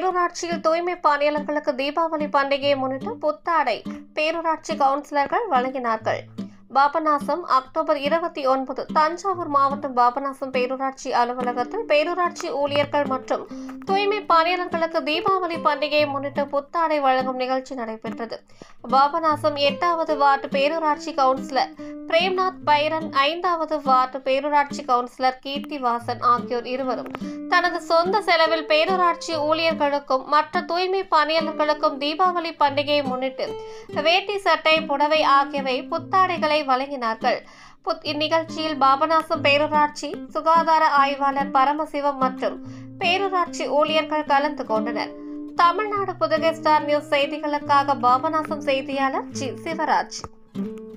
பேரூராட்சியில் தூய்மை பணியாளர்களுக்கு தீபாவளி பண்டிகையை முன்னிட்டு புத்தாடை பேரூராட்சி கவுன்சிலர்கள் வழங்கினார்கள் பாபநாசம் அக்டோபர் இருபத்தி ஒன்பது தஞ்சாவூர் மாவட்டம் பாபநாசம் பேரூராட்சி அலுவலகத்தில் பேரூராட்சி ஊழியர்கள் மற்றும் தூய்மை பணியாளர்களுக்கு தீபாவளி பண்டிகையை முன்னிட்டு புத்தாடை வழங்கும் நிகழ்ச்சி நடைபெற்றது பாபநாசம் எட்டாவது வார்டு பேரூராட்சி கவுன்சிலர் பிரேம்நாத் பைரன் ஐந்தாவது வார்டு பேரூராட்சி கவுன்சிலர் கீர்த்தி வாசன் ஆகியோர் இருவரும் தனது சொந்த செலவில் பேரூராட்சி ஊழியர்களுக்கும் மற்ற தூய்மை பணியாளர்களுக்கும் தீபாவளி பண்டிகையை முன்னிட்டு வேட்டி சட்டை புடவை ஆகியவை புத்தாடைகளை வழங்கினார்கள் புத்- இந்நிகழ்ச்சியில் பாபநாசம் பேரூராட்சி சுகாதார ஆய்வாளர் பரமசிவம் மற்றும் பேரூராட்சி ஊழியர்கள் கலந்து கொண்டனர் தமிழ்நாடு புதுகை ஸ்டார் நியூஸ் செய்திகளுக்காக பாபநாசம் செய்தியாளர் ஜி சிவராஜ்